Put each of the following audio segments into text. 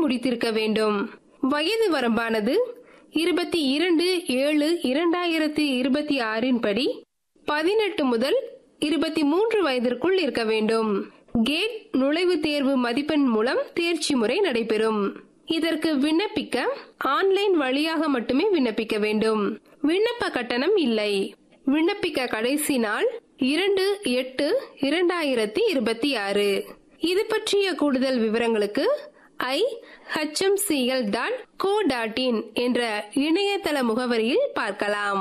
முடித்திருக்க வேண்டும் வயது வரம்பானது இருபத்தி இரண்டு ஏழு இரண்டாயிரத்தி இருபத்தி ஆறின் படி பதினெட்டு முதல் இருபத்தி மூன்று வயதிற்குள் இருக்க வேண்டும் கேட் நுழைவுத் தேர்வு மதிப்பெண் மூலம் தேர்ச்சி முறை நடைபெறும் இதற்கு விண்ணப்பிக்க ஆன்லைன் வழியாக மட்டுமே விண்ணப்பிக்க வேண்டும் விண்ணப்ப கட்டணம் இல்லை விண்ணப்பிக்க கடைசி நாள் இரண்டு எட்டு இரண்டாயிரத்தி இருபத்தி ஆறு இது பற்றிய கூடுதல் விவரங்களுக்கு ஐ ஹெச்எம்சிஎல் டாட் கோ டாட் இன் என்ற இணையதள முகவரியில் பார்க்கலாம்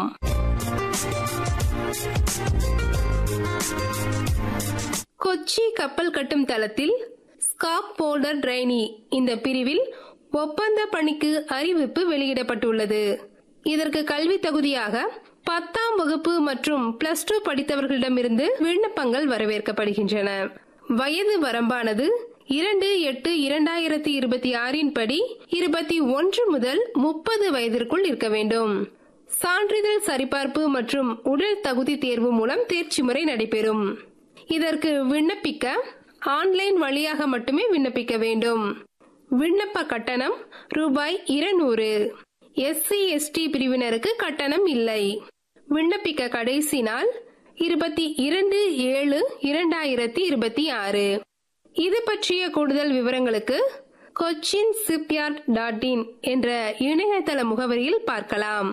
கொச்சி கப்பல் கட்டும் தளத்தில் ஸ்காப் போல்டர் ட்ரைனி இந்த பிரிவில் ஒப்பந்த பணிக்கு அறிவிப்பு வெளியிடப்பட்டுள்ளது இதற்கு கல்வி தகுதியாக பத்தாம் வகுப்பு மற்றும் பிளஸ் டூ படித்தவர்களிடமிருந்து விண்ணப்பங்கள் வரவேற்கப்படுகின்றன வயது வரம்பானது இரண்டு எட்டு இரண்டாயிரத்தி இருபத்தி ஆறின் படி இருபத்தி ஒன்று முதல் முப்பது வயதிற்குள் இருக்க வேண்டும் சான்றிதழ் சரிபார்ப்பு மற்றும் உடல் தகுதி தேர்வு மூலம் தேர்ச்சி முறை நடைபெறும் இதற்கு விண்ணப்பிக்க ஆன்லைன் வழியாக மட்டுமே விண்ணப்பிக்க வேண்டும் விண்ணப்ப கட்டணம் ரூபாய் இருநூறு எஸ்சி எஸ்டி பிரிவினருக்கு கட்டணம் இல்லை விண்ணப்பிக்க கடைசி நாள் இருபத்தி இரண்டு ஏழு இரண்டாயிரத்தி இருபத்தி ஆறு இது பற்றிய கூடுதல் விவரங்களுக்கு கொச்சின் சிப்யார்ட் டாட் இன் என்ற இணையதள முகவரியில் பார்க்கலாம்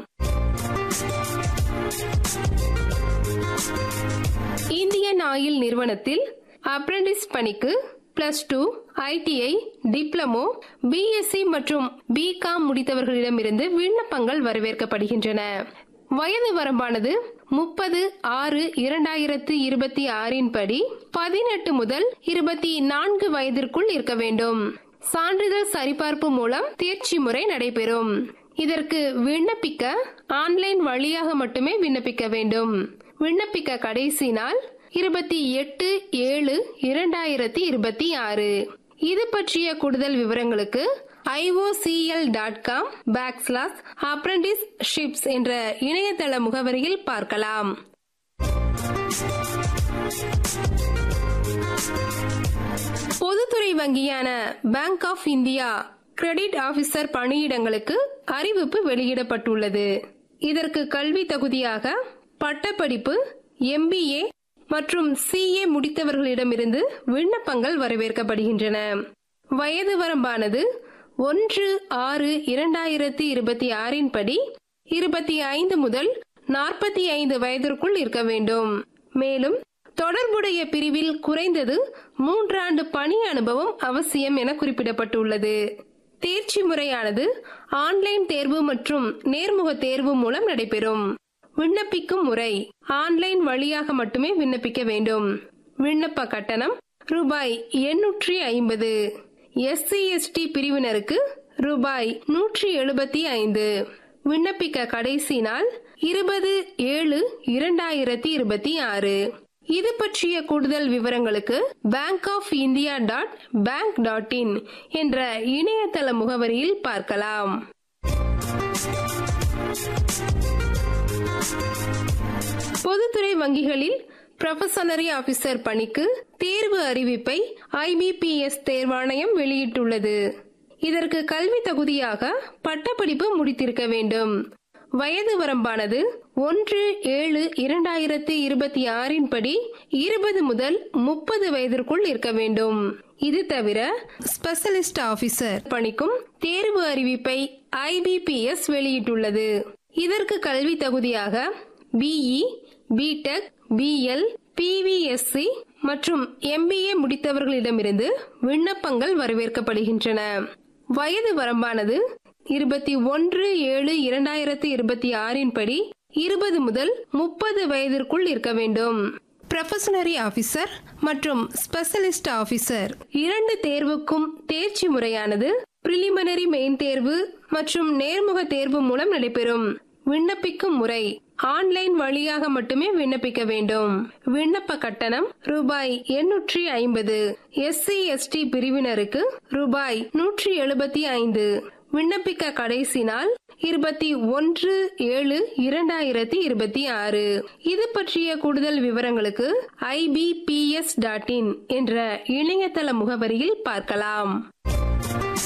இந்தியன் ஆயில் நிறுவனத்தில் அப்ரண்டிஸ் பணிக்கு plus two ITI diploma BSc மற்றும் பிகாம் முடித்தவர்களிடமிருந்து விண்ணப்பங்கள் வரவேற்கப்படுகின்றன வயது வரம்பானது முப்பது ஆறு இரண்டாயிரத்து இருபத்தி ஆறின் படி பதினெட்டு முதல் இருபத்தி நான்கு வயதிற்குள் இருக்க வேண்டும் சான்றிதழ் சரிபார்ப்பு மூலம் தேர்ச்சி முறை நடைபெறும் இதற்கு விண்ணப்பிக்க ஆன்லைன் வழியாக மட்டுமே விண்ணப்பிக்க வேண்டும் விண்ணப்பிக்க கடைசி நாள் இருபத்தி எட்டு ஏழு இரண்டாயிரத்தி இருபத்தி ஆறு இது பற்றிய கூடுதல் விவரங்களுக்கு IOCL dot com backslash apprenticeships என்ற இணையதள முகவரியில் பார்க்கலாம் பொதுத்துறை வங்கியான Bank of India credit officer பணியிடங்களுக்கு அறிவிப்பு வெளியிடப்பட்டுள்ளது இதற்கு கல்வி தகுதியாக பட்டப்படிப்பு எம்பிஏ மற்றும் சிஏ முடித்தவர்களிடமிருந்து விண்ணப்பங்கள் வரவேற்கப்படுகின்றன வயது வரம்பானது ஒன்று ஆறு இரண்டாயிரத்தி இருபத்தி ஆறின் படி இருபத்தி ஐந்து முதல் நாற்பத்தி ஐந்து வயதிற்குள் இருக்க வேண்டும் மேலும் தொடர்புடைய பிரிவில் குறைந்தது மூன்றாண்டு பணி அனுபவம் அவசியம் என குறிப்பிடப்பட்டுள்ளது தேர்ச்சி முறையானது ஆன்லைன் தேர்வு மற்றும் நேர்முக தேர்வு மூலம் நடைபெறும் விண்ணப்பிக்கும் முறை ஆன்லைன் வழியாக மட்டுமே விண்ணப்பிக்க வேண்டும் விண்ணப்ப கட்டணம் ரூபாய் எண்ணூற்றி ஐம்பது எஸ்சி எஸ்டி பிரிவினருக்கு ரூபாய் நூற்றி எழுபத்தி ஐந்து விண்ணப்பிக்க கடைசி நாள் இருபது ஏழு இரண்டாயிரத்தி இருபத்தி ஆறு இது பற்றிய கூடுதல் விவரங்களுக்கு Bank of India dot bank dot in என்ற இணையதள முகவரியில் பார்க்கலாம் பொதுத்துறை வங்கிகளில் ப்ரொஃபஷனரி ஆபீசர் பணிக்கு தேர்வு அறிவிப்பை ஐபிபிஎஸ் தேர்வாணையம் வெளியிட்டுள்ளது இதற்கு கல்வி தகுதியாக பட்டப்படிப்பு முடித்திருக்க வேண்டும் வயது வரம்பானது ஒன்று ஏழு இரண்டாயிரத்தி இருபத்தி ஆறின் படி இருபது முதல் முப்பது வயதிற்குள் இருக்க வேண்டும் இது தவிர ஸ்பெஷலிஸ்ட் ஆபீசர் பணிக்கும் தேர்வு அறிவிப்பை ஐபிபிஎஸ் வெளியிட்டுள்ளது இதற்கு கல்வி தகுதியாக பிஇ பிடெக் பிஎல் பிவிஎஸ்சி மற்றும் எம்பிஏ முடித்தவர்களிடமிருந்து விண்ணப்பங்கள் வரவேற்கப்படுகின்றன வயது வரம்பானது இருபத்தி ஒன்று ஏழு இரண்டாயிரத்தி இருபத்தி ஆறின் படி இருபது முதல் முப்பது வயதிற்குள் இருக்க வேண்டும் ப்ரொஃபஷனரி ஆபீசர் மற்றும் ஸ்பெஷலிஸ்ட் ஆபீசர் இரண்டு தேர்வுக்கும் தேர்ச்சி முறையானது பிரிலிமினரி மெயின் தேர்வு மற்றும் நேர்முக தேர்வு மூலம் நடைபெறும் விண்ணப்பிக்கும் முறை ஆன்லைன் வழியாக மட்டுமே விண்ணப்பிக்க வேண்டும் விண்ணப்ப கட்டணம் ரூபாய் எண்ணூற்றி ஐம்பது எஸ்சி எஸ்டி பிரிவினருக்கு ரூபாய் நூற்றி எழுபத்தி ஐந்து விண்ணப்பிக்க கடைசி நாள் இருபத்தி ஒன்று ஏழு இரண்டாயிரத்தி இருபத்தி ஆறு இது பற்றிய கூடுதல் விவரங்களுக்கு ஐபிபிஎஸ் டாட் இன் என்ற இணையதள முகவரியில் பார்க்கலாம்